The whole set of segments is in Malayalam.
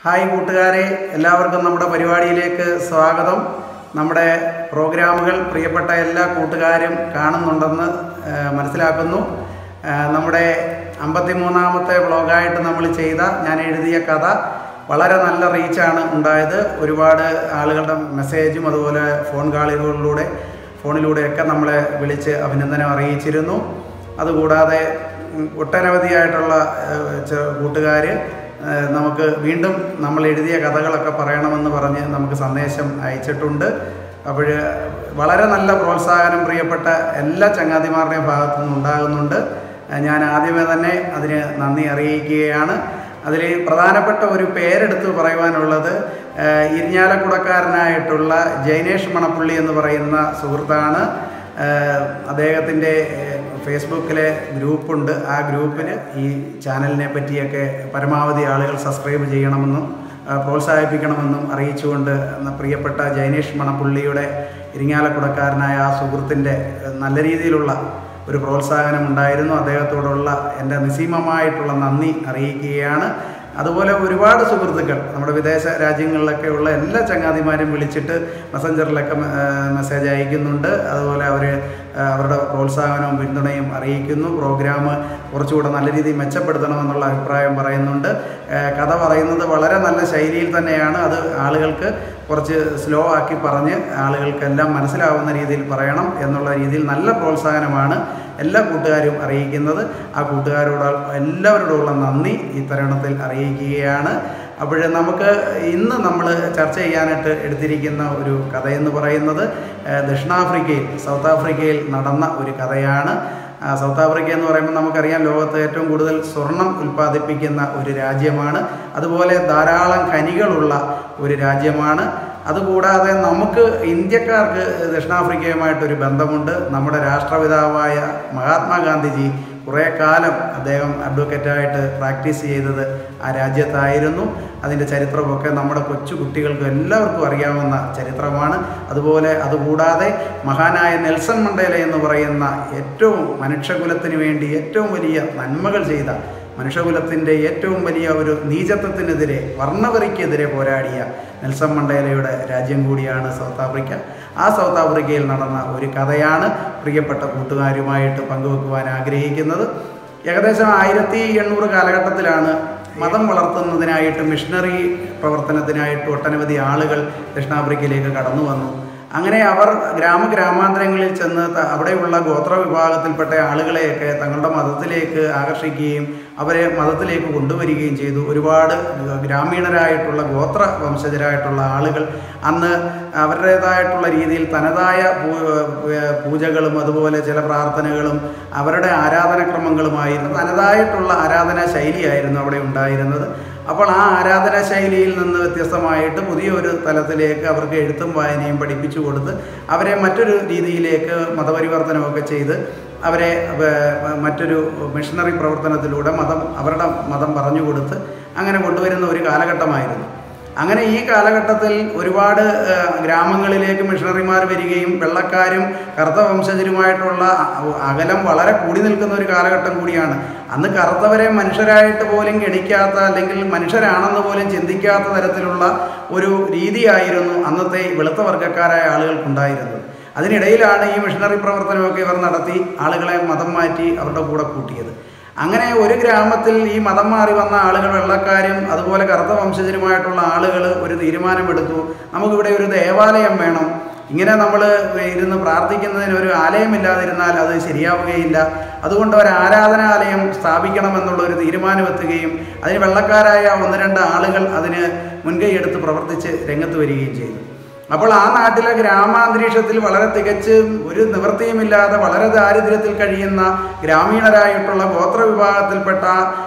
ഹായ് കൂട്ടുകാരെ എല്ലാവർക്കും നമ്മുടെ പരിപാടിയിലേക്ക് സ്വാഗതം നമ്മുടെ പ്രോഗ്രാമുകൾ പ്രിയപ്പെട്ട എല്ലാ കൂട്ടുകാരും കാണുന്നുണ്ടെന്ന് ആ, മനസ്സിലാക്കുന്നു ആ, നമ്മുടെ അമ്പത്തിമൂന്നാമത്തെ വ്ളോഗായിട്ട് നമ്മൾ ചെയ്ത ഞാൻ എഴുതിയ കഥ വളരെ നല്ല റീച്ചാണ് ഉണ്ടായത് ഒരുപാട് ആളുകളുടെ മെസ്സേജും അതുപോലെ ഫോൺ കാളുകളിലൂടെ ഫോണിലൂടെയൊക്കെ നമ്മളെ വിളിച്ച് അഭിനന്ദനം അറിയിച്ചിരുന്നു അതുകൂടാതെ ഉം, ഒട്ടനവധിയായിട്ടുള്ള കൂട്ടുകാർ നമുക്ക് വീണ്ടും നമ്മൾ എഴുതിയ കഥകളൊക്കെ പറയണമെന്ന് പറഞ്ഞ് നമുക്ക് സന്ദേശം അയച്ചിട്ടുണ്ട് അപ്പോൾ വളരെ നല്ല പ്രോത്സാഹനം പ്രിയപ്പെട്ട എല്ലാ ചങ്ങാതിമാരുടെയും ഭാഗത്തു നിന്ന് ഉണ്ടാകുന്നുണ്ട് ഞാൻ ആദ്യമേ തന്നെ അതിന് നന്ദി അറിയിക്കുകയാണ് അതിൽ പ്രധാനപ്പെട്ട ഒരു പേരെടുത്ത് പറയുവാനുള്ളത് ഏഹ്, ഇരിഞ്ഞാലക്കുടക്കാരനായിട്ടുള്ള ജൈനേഷ് മണപ്പുള്ളി എന്ന് പറയുന്ന സുഹൃത്താണ് ഏഹ്, അദ്ദേഹത്തിൻ്റെ ഏഹ്, ഫേസ്ബുക്കിലെ ഗ്രൂപ്പുണ്ട് ആ ഗ്രൂപ്പിന് ഈ ചാനലിനെ പറ്റിയൊക്കെ പരമാവധി ആളുകൾ സബ്സ്ക്രൈബ് ചെയ്യണമെന്നും ആ, പ്രോത്സാഹിപ്പിക്കണമെന്നും അറിയിച്ചുകൊണ്ട് ന- പ്രിയപ്പെട്ട ജൈനേഷ് മണപ്പുള്ളിയുടെ ഇരിങ്ങാലക്കുടക്കാരനായ ആ സുഹൃത്തിൻ്റെ ഏഹ്, നല്ല രീതിയിലുള്ള ഒരു പ്രോത്സാഹനം ഉണ്ടായിരുന്നു അദ്ദേഹത്തോടുള്ള എൻ്റെ നിസീമമായിട്ടുള്ള നന്ദി അറിയിക്കുകയാണ് അതുപോലെ ഒരുപാട് സുഹൃത്തുക്കൾ നമ്മുടെ വിദേശ രാജ്യങ്ങളിലൊക്കെ ഉള്ള എല്ലാ ചങ്ങാതിമാരും വിളിച്ചിട്ട് മെസ്സഞ്ചറിലൊക്കെ മെ- ആ, മെസ്സേജ് അയക്കുന്നുണ്ട് അതുപോലെ അവർ അവരുടെ പ്രോത്സാഹനവും പിന്തുണയും അറിയിക്കുന്നു പ്രോഗ്രാം കുറച്ചുകൂടെ നല്ല രീതിയിൽ മെച്ചപ്പെടുത്തണമെന്നുള്ള അഭിപ്രായം പറയുന്നുണ്ട് ആ, കഥ പറയുന്നത് വളരെ നല്ല ശൈലിയിൽ തന്നെയാണ് അത് ആളുകൾക്ക് കുറച്ച് സ്ലോ ആക്കി പറഞ്ഞ് ആളുകൾക്കെല്ലാം മനസ്സിലാവുന്ന രീതിയിൽ പറയണം എന്നുള്ള രീതിയിൽ നല്ല പ്രോത്സാഹനമാണ് എല്ലാ കൂട്ടുകാരും അറിയിക്കുന്നത് ആ കൂട്ടുകാരോട് എല്ലാവരോടുമുള്ള നന്ദി ഈ തരുണത്തിൽ അറിയിക്കുകയാണ് അപ്പോൾ നമുക്ക് ഇന്ന് നമ്മൾ ചർച്ച ചെയ്യാനായിട്ട് എടുത്തിരിക്കുന്ന ഒരു കഥയെന്ന് പറയുന്നത് ഏഹ്, ദക്ഷിണാഫ്രിക്കയിൽ സൗത്ത് ആഫ്രിക്കയിൽ നടന്ന ഒരു കഥയാണ് ആ, സൗത്ത് ആഫ്രിക്ക എന്ന് പറയുമ്പോൾ നമുക്കറിയാം ലോകത്ത് ഏറ്റവും കൂടുതൽ സ്വർണം ഉൽപ്പാദിപ്പിക്കുന്ന ഒരു രാജ്യമാണ് അതുപോലെ ധാരാളം ഖനികളുള്ള ഒരു രാജ്യമാണ് അതുകൂടാതെ നമുക്ക് ഇന്ത്യക്കാർക്ക് ദക്ഷിണാഫ്രിക്കയുമായിട്ടൊരു ബന്ധമുണ്ട് നമ്മുടെ രാഷ്ട്രപിതാവായ മഹാത്മാഗാന്ധിജി കുറേ കാലം അദ്ദേഹം അഡ്വക്കേറ്റായിട്ട് പ്രാക്ടീസ് ചെയ്തത് ആ രാജ്യത്തായിരുന്നു അതിൻ്റെ ചരിത്രമൊക്കെ നമ്മുടെ കൊച്ചു കുട്ടികൾക്ക് എല്ലാവർക്കും അറിയാവുന്ന ചരിത്രമാണ് അതുപോലെ അതുകൂടാതെ മഹാനായ നെൽസൺ മണ്ടേല എന്ന് പറയുന്ന ഏറ്റവും മനുഷ്യകുലത്തിന് വേണ്ടി ഏറ്റവും വലിയ നന്മകൾ ചെയ്ത മനുഷ്യകുലത്തിൻ്റെ ഏറ്റവും വലിയ ഒരു നീചത്വത്തിനെതിരെ വർണ്ണവറിക്കെതിരെ പോരാടിയ നെൽസൺ മണ്ടേലയുടെ രാജ്യം കൂടിയാണ് സൗത്ത് ആഫ്രിക്ക ആ സൗത്ത് ആഫ്രിക്കയിൽ നടന്ന ഒരു കഥയാണ് പ്രിയപ്പെട്ട കൂട്ടുകാരുമായിട്ട് പങ്കുവെക്കുവാൻ ആഗ്രഹിക്കുന്നത് ഏകദേശം ആയിരത്തി എണ്ണൂറ് കാലഘട്ടത്തിലാണ് മതം വളർത്തുന്നതിനായിട്ട് മിഷണറി പ്രവർത്തനത്തിനായിട്ട് ഒട്ടനവധി ആളുകൾ ദക്ഷിണാഫ്രിക്കയിലേക്ക് കടന്നു വന്നു അങ്ങനെ അവർ ഗ്രാമഗ്രാമാന്തരങ്ങളിൽ ചെന്ന് ത- അവിടെയുള്ള ഗോത്ര വിഭാഗത്തിൽപ്പെട്ട ആളുകളെയൊക്കെ തങ്ങളുടെ മതത്തിലേക്ക് ആകർഷിക്കുകയും അവരെ മതത്തിലേക്ക് കൊണ്ടുവരികയും ചെയ്തു ഒരുപാട് ഗ്രാമീണരായിട്ടുള്ള ഗോത്ര വംശജരായിട്ടുള്ള ആളുകൾ അന്ന് അവരുടേതായിട്ടുള്ള രീതിയിൽ തനതായ പൂ- ഏർ പൂജകളും അതുപോലെ ചില പ്രാർത്ഥനകളും അവരുടെ ആരാധനക്രമങ്ങളുമായിരുന്നു തനതായിട്ടുള്ള ആരാധനാ ശൈലിയായിരുന്നു അവിടെ ഉണ്ടായിരുന്നത് അപ്പോൾ ആ ആരാധനാ ശൈലിയിൽ നിന്ന് വ്യത്യസ്തമായിട്ട് പുതിയൊരു തലത്തിലേക്ക് അവർക്ക് എഴുത്തും വായനയും പഠിപ്പിച്ചു കൊടുത്ത് അവരെ മറ്റൊരു രീതിയിലേക്ക് മതപരിവർത്തനമൊക്കെ ചെയ്ത് അവരെ വേ- മറ്റൊരു മിഷണറി പ്രവർത്തനത്തിലൂടെ മതം അവരുടെ മതം പറഞ്ഞു കൊടുത്ത് അങ്ങനെ കൊണ്ടുവരുന്ന ഒരു കാലഘട്ടമായിരുന്നു അങ്ങനെ ഈ കാലഘട്ടത്തിൽ ഒരുപാട് ഏഹ്, ഗ്രാമങ്ങളിലേക്ക് മിഷണറിമാർ വരികയും വെള്ളക്കാരും കറുത്ത വംശജരുമായിട്ടുള്ള അ- അകലം വളരെ കൂടി നിൽക്കുന്ന ഒരു കാലഘട്ടം കൂടിയാണ് അന്ന് കറുത്തവരെ മനുഷ്യരായിട്ട് പോലും ഗണിക്കാത്ത അല്ലെങ്കിൽ മനുഷ്യരാണെന്ന് പോലും ചിന്തിക്കാത്ത തരത്തിലുള്ള ഒരു രീതിയായിരുന്നു അന്നത്തെ ഈ വെളുത്ത വർഗ്ഗക്കാരായ ആളുകൾക്കുണ്ടായിരുന്നത് അതിനിടയിലാണ് ഈ മിഷണറി പ്രവർത്തനമൊക്കെ ഇവർ നടത്തി ആളുകളെ മതം മാറ്റി അവരുടെ കൂടെ കൂട്ടിയത് അങ്ങനെ ഒരു ഗ്രാമത്തിൽ ഈ മതം മാറി വന്ന ആളുകൾ വെള്ളക്കാരും അതുപോലെ കറുത്ത വംശജരുമായിട്ടുള്ള ആളുകൾ ഒരു തീരുമാനമെടുത്തു നമുക്കിവിടെ ഒരു ദേവാലയം വേണം ഇങ്ങനെ നമ്മൾ ഇരുന്ന് പ്രാർത്ഥിക്കുന്നതിന് ഒരു ആലയമില്ലാതിരുന്നാൽ അത് ശരിയാവുകയില്ല അതുകൊണ്ട് ഒരു ആരാധനാലയം സ്ഥാപിക്കണമെന്നുള്ള ഒരു തീരുമാനമെത്തുകയും അതിന് വെള്ളക്കാരായ ഒന്ന് രണ്ട് ആളുകൾ അതിന് മുൻകൈയെടുത്ത് പ്രവർത്തിച്ച് രംഗത്ത് വരികയും ചെയ്തു അപ്പോൾ ആ നാട്ടിലെ ഗ്രാമാന്തരീക്ഷത്തിൽ വളരെ തികച്ച് ഒരു നിവൃത്തിയുമില്ലാതെ വളരെ ദാരിദ്ര്യത്തിൽ കഴിയുന്ന ഗ്രാമീണരായിട്ടുള്ള ഗോത്ര വിഭാഗത്തിൽപ്പെട്ട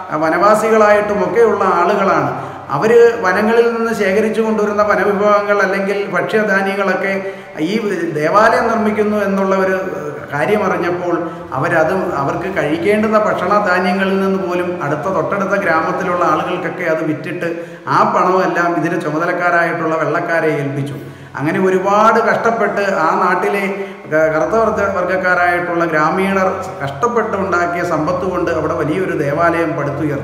വനവാസികളായിട്ടുമൊക്കെയുള്ള ആളുകളാണ് അവർ വനങ്ങളിൽ നിന്ന് ശേഖരിച്ചു കൊണ്ടുവരുന്ന വനവിഭവങ്ങൾ അല്ലെങ്കിൽ ഭക്ഷ്യധാന്യങ്ങളൊക്കെ ഈ ദേവാലയം നിർമ്മിക്കുന്നു എന്നുള്ള ഒരു കാര്യം അറിഞ്ഞപ്പോൾ അവരത് അവർക്ക് കഴിക്കേണ്ടുന്ന ഭക്ഷണധാന്യങ്ങളിൽ നിന്ന് പോലും അടുത്ത തൊട്ടടുത്ത ഗ്രാമത്തിലുള്ള ആളുകൾക്കൊക്കെ അത് വിറ്റിട്ട് ആ പണമെല്ലാം ഇതിന് ചുമതലക്കാരായിട്ടുള്ള വെള്ളക്കാരെ ഏൽപ്പിച്ചു അങ്ങനെ ഒരുപാട് കഷ്ടപ്പെട്ട് ആ നാട്ടിലെ ക- കറുത്ത വർഗ വർഗ്ഗക്കാരായിട്ടുള്ള ഗ്രാമീണർ കഷ്ടപ്പെട്ട് ഉണ്ടാക്കിയ സമ്പത്ത് കൊണ്ട് അവിടെ വലിയൊരു ദേവാലയം പടുത്തുയർത്തി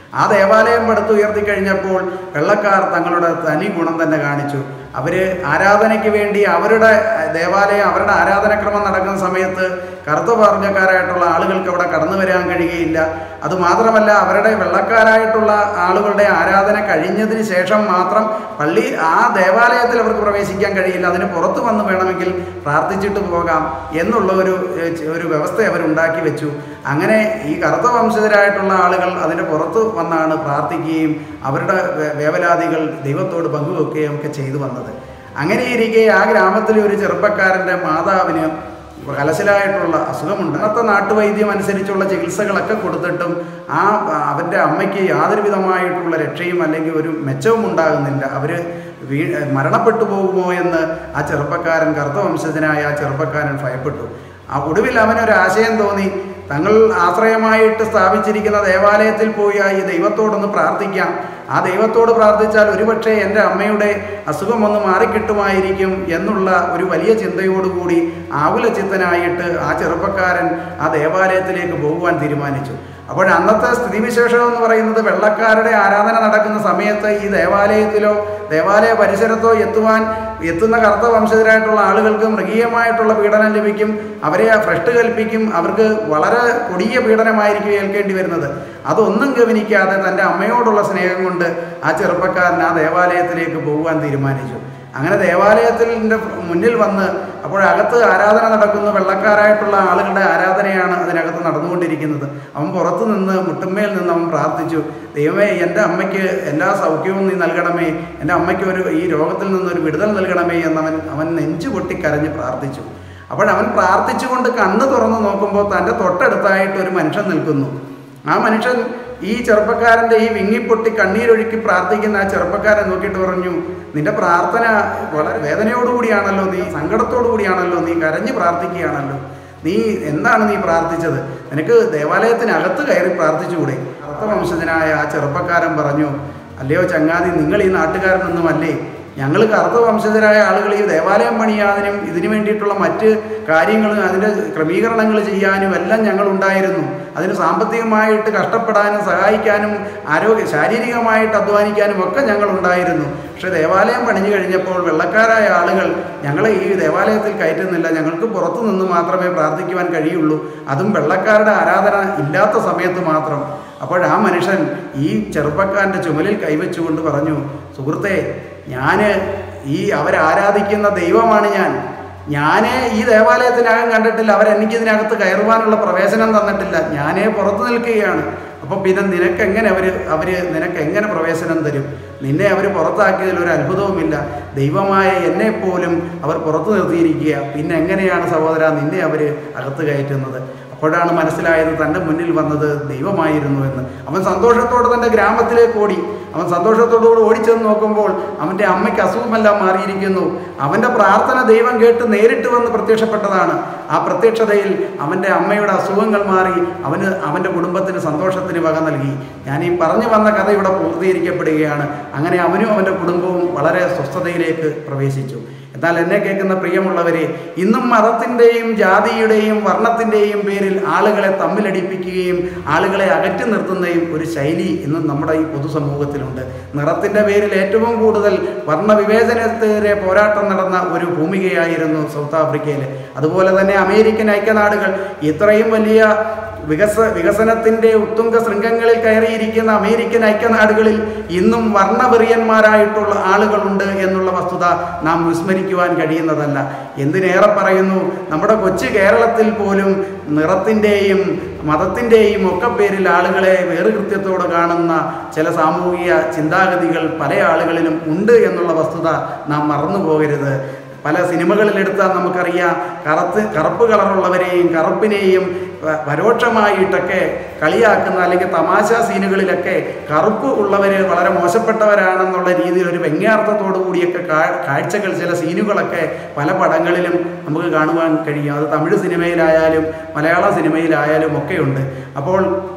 ആ ദേവാലയം പടുത്തുയർത്തി കഴിഞ്ഞപ്പോൾ വെള്ളക്കാർ തങ്ങളുടെ തനി ഗുണം തന്നെ കാണിച്ചു അവർ ആരാധനയ്ക്ക് വേണ്ടി അവരുടെ ദേവാലയം അവരുടെ ആരാധനക്രമം നടക്കുന്ന സമയത്ത് കറുത്ത വർഗ്ഗക്കാരായിട്ടുള്ള ആളുകൾക്ക് അവിടെ കടന്നു വരാൻ കഴിയുകയില്ല അതുമാത്രമല്ല അവരുടെ വെള്ളക്കാരായിട്ടുള്ള ആളുകളുടെ ആരാധന കഴിഞ്ഞതിന് ശേഷം മാത്രം പള്ളി ആ ദേവാലയത്തിൽ അവർക്ക് പ്രവേശിക്കാൻ കഴിയില്ല അതിന് പുറത്ത് വന്ന് വേണമെങ്കിൽ പ്രാർത്ഥിച്ചിട്ട് പോകാം എന്നുള്ള ഒരു ഏഹ്, ഒരു വ്യവസ്ഥ അവർ ഉണ്ടാക്കി വെച്ചു അങ്ങനെ ഈ കറുത്ത വംശജരായിട്ടുള്ള ആളുകൾ അതിൻ്റെ പുറത്ത് വന്നാണ് പ്രാർത്ഥിക്കുകയും അവരുടെ വേ- വേവലാതികൾ ദൈവത്തോട് പങ്കുവെക്കുകയും ഒക്കെ ചെയ്തു വന്നത് അങ്ങനെ ഇരിക്കെ ആ ഗ്രാമത്തിലെ ഒരു ചെറുപ്പക്കാരൻ്റെ മാതാവിന് കലശലായിട്ടുള്ള അസുഖമുണ്ട് അന്നത്തെ നാട്ടുവൈദ്യം അനുസരിച്ചുള്ള ചികിത്സകളൊക്കെ കൊടുത്തിട്ടും ആ അവൻ്റെ അമ്മയ്ക്ക് യാതൊരു വിധമായിട്ടുള്ള രക്ഷയും അല്ലെങ്കിൽ ഒരു മെച്ചവും ഉണ്ടാകുന്നില്ല അവർ വീ മരണപ്പെട്ടു പോകുമോ എന്ന് ആ ചെറുപ്പക്കാരൻ കറുത്ത വംശജനായ ആ ചെറുപ്പക്കാരൻ ഭയപ്പെട്ടു ആ ഒടുവിൽ അവനൊരു ആശയം തോന്നി തങ്ങൾ ആശ്രയമായിട്ട് സ്ഥാപിച്ചിരിക്കുന്ന ദേവാലയത്തിൽ പോയി ആ ഈ ദൈവത്തോടൊന്ന് പ്രാർത്ഥിക്കാം ആ ദൈവത്തോട് പ്രാർത്ഥിച്ചാൽ ഒരുപക്ഷെ എൻ്റെ അമ്മയുടെ അസുഖം ഒന്ന് മാറിക്കിട്ടുമായിരിക്കും എന്നുള്ള ഒരു വലിയ ചിന്തയോടുകൂടി ആകുലചിത്തനായിട്ട് ആ ചെറുപ്പക്കാരൻ ആ ദേവാലയത്തിലേക്ക് പോകുവാൻ തീരുമാനിച്ചു അപ്പോൾ അന്നത്തെ സ്ഥിതിവിശേഷം എന്ന് പറയുന്നത് വെള്ളക്കാരുടെ ആരാധന നടക്കുന്ന സമയത്ത് ഈ ദേവാലയത്തിലോ ദേവാലയ പരിസരത്തോ എത്തുവാൻ എത്തുന്ന കറുത്ത വംശജരായിട്ടുള്ള ആളുകൾക്ക് മൃഗീയമായിട്ടുള്ള പീഡനം ലഭിക്കും അവരെ ഭ്രഷ്ട് കൽപ്പിക്കും അവർക്ക് വളരെ കൊടിയ പീഡനമായിരിക്കും ഏൽക്കേണ്ടി വരുന്നത് അതൊന്നും ഗവനിക്കാതെ തൻ്റെ അമ്മയോടുള്ള സ്നേഹം കൊണ്ട് ആ ചെറുപ്പക്കാരൻ ആ ദേവാലയത്തിലേക്ക് പോകുവാൻ തീരുമാനിച്ചു അങ്ങനെ ദേവാലയത്തിൻ്റെ മുന്നിൽ വന്ന് അപ്പോഴകത്ത് ആരാധന നടക്കുന്നു വെള്ളക്കാരായിട്ടുള്ള ആളുകളുടെ ആരാധനയാണ് അതിനകത്ത് നടന്നുകൊണ്ടിരിക്കുന്നത് അവൻ പുറത്തു നിന്ന് മുട്ടുമ്മേൽ നിന്ന് അവൻ പ്രാർത്ഥിച്ചു ദൈവമേ എൻ്റെ അമ്മയ്ക്ക് എല്ലാ സൗഖ്യവും നീ നൽകണമേ എൻ്റെ അമ്മയ്ക്ക് ഒരു ഈ രോഗത്തിൽ നിന്നൊരു വിടുതൽ നൽകണമേ എന്നവൻ അവൻ നെഞ്ചു പൊട്ടി കരഞ്ഞ് പ്രാർത്ഥിച്ചു അപ്പോഴവൻ പ്രാർത്ഥിച്ചുകൊണ്ട് കണ്ണ് തുറന്ന് നോക്കുമ്പോൾ തൻ്റെ തൊട്ടടുത്തായിട്ട് ഒരു മനുഷ്യൻ നിൽക്കുന്നു ആ മനുഷ്യൻ ഈ ചെറുപ്പക്കാരൻ്റെ ഈ വിങ്ങിപ്പൊട്ടി കണ്ണീരൊഴുക്കി പ്രാർത്ഥിക്കുന്ന ആ ചെറുപ്പക്കാരൻ നോക്കിയിട്ട് പറഞ്ഞു നിന്റെ പ്രാർത്ഥന വളരെ വേദനയോടുകൂടിയാണല്ലോ നീ സങ്കടത്തോടു കൂടിയാണല്ലോ നീ കരഞ്ഞ് പ്രാർത്ഥിക്കുകയാണല്ലോ നീ എന്താണ് നീ പ്രാർത്ഥിച്ചത് നിനക്ക് ദേവാലയത്തിനകത്ത് കയറി പ്രാർത്ഥിച്ചുകൂടെ അർത്ഥവംശജനായ ആ ചെറുപ്പക്കാരൻ പറഞ്ഞു അല്ലയോ ചങ്ങാതി നിങ്ങൾ ഈ നാട്ടുകാരനൊന്നുമല്ലേ ഞങ്ങൾ കറുത്ത വംശജരായ ആളുകൾ ഈ ദേവാലയം പണിയാതിനും ഇതിനു വേണ്ടിയിട്ടുള്ള മറ്റ് കാര്യങ്ങളും അതിൻ്റെ ക്രമീകരണങ്ങൾ ചെയ്യാനും എല്ലാം ഞങ്ങൾ ഉണ്ടായിരുന്നു അതിന് സാമ്പത്തികമായിട്ട് കഷ്ടപ്പെടാനും സഹായിക്കാനും ആരോഗ്യ ശാരീരികമായിട്ട് അധ്വാനിക്കാനും ഒക്കെ ഞങ്ങൾ ഉണ്ടായിരുന്നു പക്ഷേ ദേവാലയം പണിഞ്ഞു കഴിഞ്ഞപ്പോൾ വെള്ളക്കാരായ ആളുകൾ ഞങ്ങളെ ഈ ദേവാലയത്തിൽ കയറ്റുന്നില്ല ഞങ്ങൾക്ക് പുറത്തു നിന്ന് മാത്രമേ പ്രാർത്ഥിക്കുവാൻ കഴിയുള്ളൂ അതും വെള്ളക്കാരുടെ ആരാധന ഇല്ലാത്ത സമയത്ത് മാത്രം അപ്പോൾ ആ മനുഷ്യൻ ഈ ചെറുപ്പക്കാരൻ്റെ ചുമലിൽ കൈവച്ചുകൊണ്ട് പറഞ്ഞു സുഹൃത്തെ ഞാൻ ഈ അവരാരാധിക്കുന്ന ദൈവമാണ് ഞാൻ ഞാനേ ഈ ദേവാലയത്തിനകം കണ്ടിട്ടില്ല അവരെനിക്കിതിനകത്ത് കയറുവാനുള്ള പ്രവേശനം തന്നിട്ടില്ല ഞാനേ പുറത്തു നിൽക്കുകയാണ് അപ്പോൾ പിന്നെ നിനക്ക് എങ്ങനെ അവർ അവർ നിനക്ക് എങ്ങനെ പ്രവേശനം തരും നിന്നെ അവർ പുറത്താക്കിയതിൽ ഒരു അത്ഭുതവുമില്ല ദൈവമായ എന്നെ പോലും അവർ പുറത്തു നിർത്തിയിരിക്കുക പിന്നെ എങ്ങനെയാണ് സഹോദര നിന്നെ അവർ അകത്ത് കയറ്റുന്നത് അപ്പോഴാണ് മനസ്സിലായത് തൻ്റെ മുന്നിൽ വന്നത് ദൈവമായിരുന്നു എന്ന് അവൻ സന്തോഷത്തോടെ തൻ്റെ ഗ്രാമത്തിലേക്ക് ഓടി അവൻ സന്തോഷത്തോടുകൂടി ഓടിച്ചെന്ന് നോക്കുമ്പോൾ അവൻ്റെ അമ്മയ്ക്ക് അസുഖമെല്ലാം മാറിയിരിക്കുന്നു അവൻ്റെ പ്രാർത്ഥന ദൈവം കേട്ട് നേരിട്ട് വന്ന് പ്രത്യക്ഷപ്പെട്ടതാണ് ആ പ്രത്യക്ഷതയിൽ അവൻ്റെ അമ്മയുടെ അസുഖങ്ങൾ മാറി അവന് അവൻ്റെ കുടുംബത്തിന് സന്തോഷത്തിന് വക നൽകി ഞാൻ ഈ പറഞ്ഞു വന്ന കഥ ഇവിടെ പൂർത്തീകരിക്കപ്പെടുകയാണ് അങ്ങനെ അവനും അവൻ്റെ കുടുംബവും വളരെ സ്വസ്ഥതയിലേക്ക് പ്രവേശിച്ചു എന്നാൽ എന്നെ കേൾക്കുന്ന പ്രിയമുള്ളവരെ ഇന്നും മതത്തിൻ്റെയും ജാതിയുടെയും വർണ്ണത്തിൻ്റെം പേരിൽ ആളുകളെ തമ്മിലടിപ്പിക്കുകയും ആളുകളെ അകറ്റി നിർത്തുന്നതും ഒരു ശൈലി ഇന്നും നമ്മുടെ ഈ പൊതുസമൂഹത്തിലുണ്ട് നിറത്തിൻ്റെ പേരിൽ ഏറ്റവും കൂടുതൽ വർണ്ണവിവേചനത്തിനെതിരെ പോരാട്ടം നടന്ന ഒരു ഭൂമികയായിരുന്നു സൗത്ത് ആഫ്രിക്കയിൽ അതുപോലെ തന്നെ അമേരിക്കൻ ഐക്യനാടുകൾ ഇത്രയും വലിയ വികസ വികസനത്തിൻ്റെ ഉത്തുംഗ ശൃംഗങ്ങളിൽ കയറിയിരിക്കുന്ന അമേരിക്കൻ ഐക്യനാടുകളിൽ ഇന്നും വർണ്ണവെറിയന്മാരായിട്ടുള്ള ആളുകളുണ്ട് എന്നുള്ള വസ്തുത നാം വിസ്മരിക്കുവാൻ കഴിയുന്നതല്ല എന്തിനേറെ പറയുന്നു നമ്മുടെ കൊച്ചു കേരളത്തിൽ പോലും നിറത്തിൻ്റെയും മതത്തിൻ്റെയും ഒക്കെ പേരിൽ ആളുകളെ വേറുകൃത്യത്തോടെ കാണുന്ന ചില സാമൂഹിക ചിന്താഗതികൾ പല ആളുകളിലും ഉണ്ട് എന്നുള്ള വസ്തുത നാം മറന്നു പോകരുത് പല സിനിമകളിലെടുത്താൽ നമുക്കറിയാം കറുത്ത് കറുപ്പ് കളറുള്ളവരെയും കറുപ്പിനെയും പ- പരോക്ഷമായിട്ടൊക്കെ കളിയാക്കുന്ന അല്ലെങ്കിൽ തമാശ സീനുകളിലൊക്കെ കറുപ്പ് ഉള്ളവർ വളരെ മോശപ്പെട്ടവരാണെന്നുള്ള രീതിയിൽ ഒരു വ്യംഗ്യാർത്ഥത്തോടു കൂടിയൊക്കെ കാ- കാഴ്ചകൾ ചില സീനുകളൊക്കെ പല പടങ്ങളിലും നമുക്ക് കാണുവാൻ കഴിയും അത് തമിഴ് സിനിമയിലായാലും മലയാള സിനിമയിലായാലും ഒക്കെയുണ്ട് അപ്പോൾ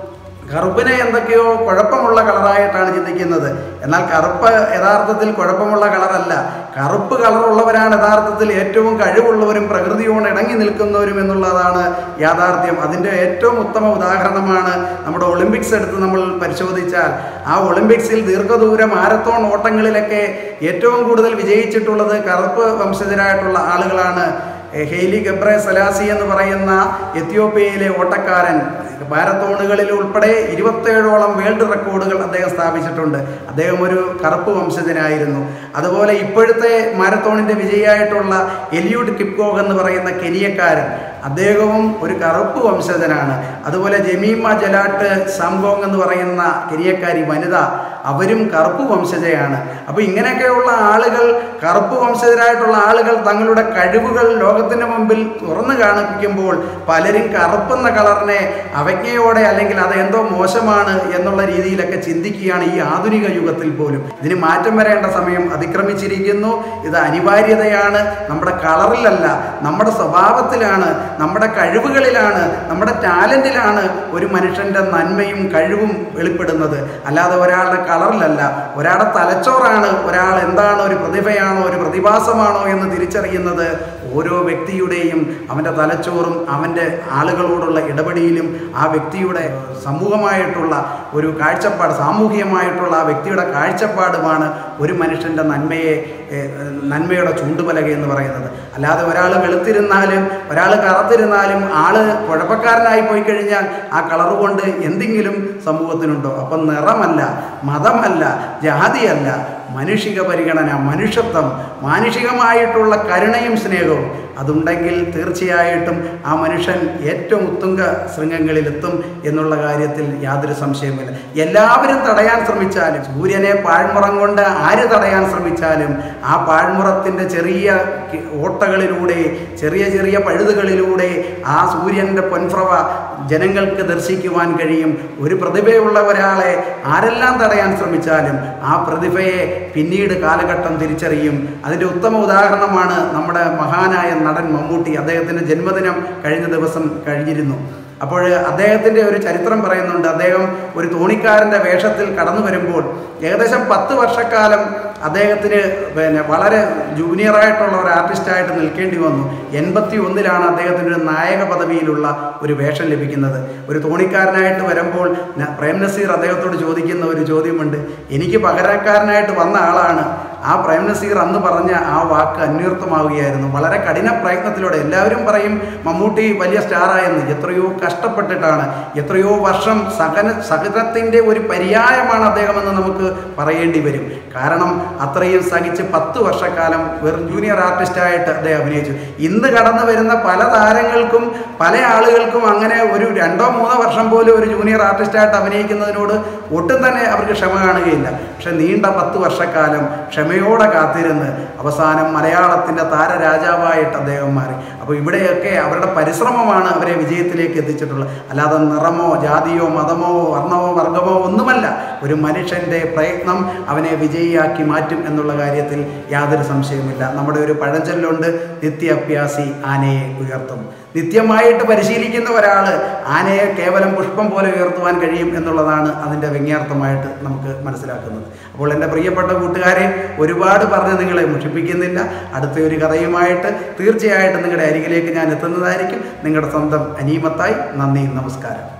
കറുപ്പിനെ എന്തൊക്കെയോ കുഴപ്പമുള്ള കളറായിട്ടാണ് ചിന്തിക്കുന്നത് എന്നാൽ കറുപ്പ് യഥാർത്ഥത്തിൽ കുഴപ്പമുള്ള കളറല്ല കറുപ്പ് കളറുള്ളവരാണ് യഥാർത്ഥത്തിൽ ഏറ്റവും കഴിവുള്ളവരും പ്രകൃതിയോട് ഇണങ്ങി നിൽക്കുന്നവരും എന്നുള്ളതാണ് യാഥാർത്ഥ്യം അതിൻ്റെ ഏറ്റവും ഉത്തമ ഉദാഹരണമാണ് നമ്മുടെ ഒളിമ്പിക്സ് എടുത്ത് നമ്മൾ പരിശോധിച്ചാൽ ആ ഒളിമ്പിക്സിൽ ദീർഘദൂര മാരത്തോൺ ഓട്ടങ്ങളിലൊക്കെ ഏറ്റവും കൂടുതൽ വിജയിച്ചിട്ടുള്ളത് കറുപ്പ് വംശജരായിട്ടുള്ള ആളുകളാണ് എ, ഹെയ്ലി ഗബ്രെ സലാസി എന്ന് പറയുന്ന എത്യോപ്യയിലെ ഓട്ടക്കാരൻ മാരത്തോണുകളിൽ ഉൾപ്പെടെ ഇരുപത്തേഴോളം വേൾഡ് റെക്കോർഡുകൾ അദ്ദേഹം സ്ഥാപിച്ചിട്ടുണ്ട് അദ്ദേഹം ഒരു കറുപ്പ് വംശജനായിരുന്നു അതുപോലെ ഇപ്പോഴത്തെ മാരത്തോണിൻ്റെ വിജയിയായിട്ടുള്ള എലിയൂഡ് കിപ്കോഗ് എന്ന് പറയുന്ന കെനിയക്കാരൻ അദ്ദേഹവും ഒരു കറുപ്പ് വംശജനാണ് അതുപോലെ ജമീമ ജലാട്ട് സാംഗോങ് എന്ന് പറയുന്ന കെനിയക്കാരി വനിത അവരും കറുപ്പ് വംശജയാണ് അപ്പോൾ ഇങ്ങനെയൊക്കെയുള്ള ആളുകൾ കറുപ്പ് വംശജരായിട്ടുള്ള ആളുകൾ തങ്ങളുടെ കഴിവുകൾ ലോകത്തിന് മുമ്പിൽ തുറന്നു കാണിപ്പിക്കുമ്പോൾ പലരും കറുപ്പെന്ന കളറിനെ അവജ്ഞയോടെ അല്ലെങ്കിൽ അത് എന്തോ മോശമാണ് എന്നുള്ള രീതിയിലൊക്കെ ചിന്തിക്കുകയാണ് ഈ ആധുനിക യുഗത്തിൽ പോലും ഇതിന് മാറ്റം വരേണ്ട സമയം അതിക്രമിച്ചിരിക്കുന്നു ഇത് അനിവാര്യതയാണ് നമ്മുടെ കളറിലല്ല നമ്മുടെ സ്വഭാവത്തിലാണ് നമ്മുടെ കഴിവുകളിലാണ് നമ്മുടെ ടാലൻറ്റിലാണ് ഒരു മനുഷ്യൻ്റെ നന്മയും കഴിവും വെളിപ്പെടുന്നത് അല്ലാതെ ഒരാളുടെ കളറിലല്ല ഒരാളുടെ തലച്ചോറാണ് ഒരാൾ എന്താണ് ഒരു പ്രതിഭയാണോ ഒരു പ്രതിഭാസമാണോ എന്ന് തിരിച്ചറിയുന്നത് ഓരോ വ്യക്തിയുടെയും അവൻ്റെ തലച്ചോറും അവൻ്റെ ആളുകളോടുള്ള ഇടപെടിയിലും ആ വ്യക്തിയുടെ സമൂഹമായിട്ടുള്ള ഒരു കാഴ്ചപ്പാട് സാമൂഹികമായിട്ടുള്ള ആ വ്യക്തിയുടെ കാഴ്ചപ്പാടുമാണ് ഒരു മനുഷ്യൻ്റെ നന്മയെ ഏഹ്, നന്മയുടെ ചൂണ്ടുപലക എന്ന് പറയുന്നത് അല്ലാതെ ഒരാൾ വെളുത്തിരുന്നാലും ഒരാൾ കറുത്തിരുന്നാലും ആള് കുഴപ്പക്കാരനായി പോയി കഴിഞ്ഞാൽ ആ കളർ കൊണ്ട് എന്തെങ്കിലും സമൂഹത്തിനുണ്ടോ അപ്പം നിറമല്ല മതമല്ല ജാതിയല്ല മനുഷിക പരിഗണന മനുഷ്യത്വം മാനുഷികമായിട്ടുള്ള കരുണയും സ്നേഹവും അതുണ്ടെങ്കിൽ തീർച്ചയായിട്ടും ആ മനുഷ്യൻ ഏറ്റവും ഉത്തുംഗ ശൃംഗങ്ങളിലെത്തും എന്നുള്ള കാര്യത്തിൽ യാതൊരു സംശയവുമില്ല എല്ലാവരും തടയാൻ ശ്രമിച്ചാലും സൂര്യനെ പാഴ്മുറം കൊണ്ട് ആര് തടയാൻ ശ്രമിച്ചാലും ആ പാഴ്മുറത്തിൻ്റെ ചെറിയ കി- ഓട്ടകളിലൂടെ ചെറിയ ചെറിയ പഴുതുകളിലൂടെ ആ സൂര്യൻ്റെ പൊൻപ്രഭ ജനങ്ങൾക്ക് ദർശിക്കുവാൻ കഴിയും ഒരു പ്രതിഭയുള്ള ഒരാളെ ആരെല്ലാം തടയാൻ ശ്രമിച്ചാലും ആ പ്രതിഭയെ പിന്നീട് കാലഘട്ടം തിരിച്ചറിയും അതിൻ്റെ ഉത്തമ ഉദാഹരണമാണ് നമ്മുടെ മഹാനായ നടൻ മമ്മൂട്ടി അദ്ദേഹത്തിൻ്റെ ജന്മദിനം കഴിഞ്ഞ ദിവസം കഴിഞ്ഞിരുന്നു അപ്പോൾ അദ്ദേഹത്തിൻ്റെ ഒരു ചരിത്രം പറയുന്നുണ്ട് അദ്ദേഹം ഒരു തോണിക്കാരൻ്റെ വേഷത്തിൽ കടന്നു വരുമ്പോൾ ഏകദേശം പത്ത് വർഷക്കാലം അദ്ദേഹത്തിന് പിന്നെ വളരെ ജൂനിയറായിട്ടുള്ള ഒരു ആർട്ടിസ്റ്റായിട്ട് നിൽക്കേണ്ടി വന്നു എൺപത്തി ഒന്നിലാണ് അദ്ദേഹത്തിന് ഒരു നായക പദവിയിലുള്ള ഒരു വേഷം ലഭിക്കുന്നത് ഒരു തോണിക്കാരനായിട്ട് വരുമ്പോൾ ന- പ്രേം നസീർ അദ്ദേഹത്തോട് ചോദിക്കുന്ന ഒരു ചോദ്യമുണ്ട് എനിക്ക് പകരക്കാരനായിട്ട് വന്ന ആളാണ് ആ പ്രേം നസീർ അന്ന് പറഞ്ഞ ആ വാക്ക് അന്വർത്ഥമാവുകയായിരുന്നു വളരെ കഠിന പ്രയത്നത്തിലൂടെ എല്ലാവരും പറയും മമ്മൂട്ടി വലിയ സ്റ്റാറായെന്ന് എത്രയോ കഷ്ടപ്പെട്ടിട്ടാണ് എത്രയോ വർഷം സഹന സഹനത്തിൻ്റെ ഒരു പര്യായമാണ് അദ്ദേഹമെന്ന് നമുക്ക് പറയേണ്ടി വരും കാരണം അത്രയും സഹിച്ച് പത്ത് വർഷക്കാലം വെറും ജൂനിയർ ആർട്ടിസ്റ്റായിട്ട് അദ്ദേഹം അഭിനയിച്ചു ഇന്ന് കടന്നു വരുന്ന പല താരങ്ങൾക്കും പല ആളുകൾക്കും അങ്ങനെ ഒരു രണ്ടോ മൂന്നോ വർഷം പോലും ഒരു ജൂനിയർ ആർട്ടിസ്റ്റായിട്ട് അഭിനയിക്കുന്നതിനോട് ഒട്ടും തന്നെ അവർക്ക് ക്ഷമ കാണുകയില്ല പക്ഷെ നീണ്ട പത്ത് വർഷക്കാലം ക്ഷമയോടെ കാത്തിരുന്ന് അവസാനം മലയാളത്തിൻ്റെ താരരാജാവായിട്ട് അദ്ദേഹം മാറി അപ്പോൾ ഇവിടെയൊക്കെ അവരുടെ പരിശ്രമമാണ് അവരെ വിജയത്തിലേക്ക് എത്തിച്ചിട്ടുള്ളത് അല്ലാതെ നിറമോ ജാതിയോ മതമോ വർണ്ണമോ വർഗമോ ഒന്നുമല്ല ഒരു മനുഷ്യൻ്റെ പ്രയത്നം അവനെ വിജയിയാക്കി മാറ്റും എന്നുള്ള കാര്യത്തിൽ യാതൊരു സംശയവുമില്ല നമ്മുടെ ഒരു പഴഞ്ചൊല്ലുണ്ട് നിത്യ അഭ്യാസി ആനയെ ഉയർത്തും നിത്യമായിട്ട് പരിശീലിക്കുന്ന ഒരാൾ ആനയെ കേവലം പുഷ്പം പോലെ ഉയർത്തുവാൻ കഴിയും എന്നുള്ളതാണ് അതിൻ്റെ വ്യംഗ്യാർത്ഥമായിട്ട് നമുക്ക് മനസ്സിലാക്കുന്നത് അപ്പോൾ എൻ്റെ പ്രിയപ്പെട്ട കൂട്ടുകാരെ ഒരുപാട് പറഞ്ഞ് നിങ്ങളെ മുഷിപ്പിക്കുന്നില്ല അടുത്ത ഒരു കഥയുമായിട്ട് തീർച്ചയായിട്ടും നിങ്ങളുടെ അരികിലേക്ക് ഞാൻ എത്തുന്നതായിരിക്കും നിങ്ങളുടെ സ്വന്തം അനീമത്തായി നന്ദി നമസ്കാരം